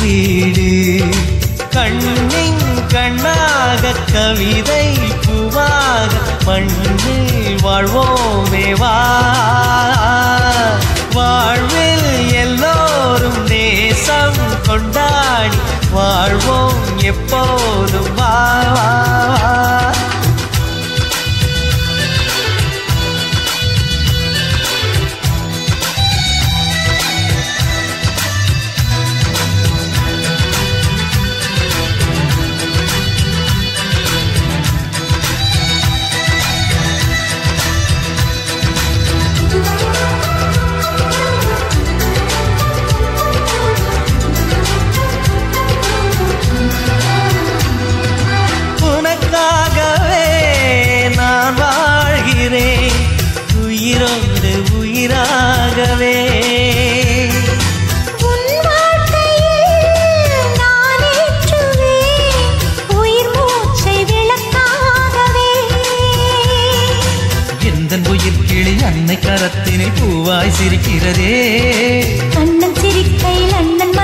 வீடு கண்ணின் கண்ணாக கவிதை பூவாக மண்ணில் வாழ்வோமே வா வாழ்வில் எல்லோரும் நேசம் கொண்டாடி வாழ்வோம் எப்போதும் வா வா, வா. உனக்காகவே நான் வாழ்கிறேன் உயிரோடு உயிராகவே உன் வார்த்தையில் நான் ஏற்றுவேன் உயிர் மூச்சை விளக்காகவே எந்த உயிர் கிளி அன்னை கரத்தினில் பூவாய் சிரிக்கிறதே அண்ணன் சிரிக்கையில் அண்ணன்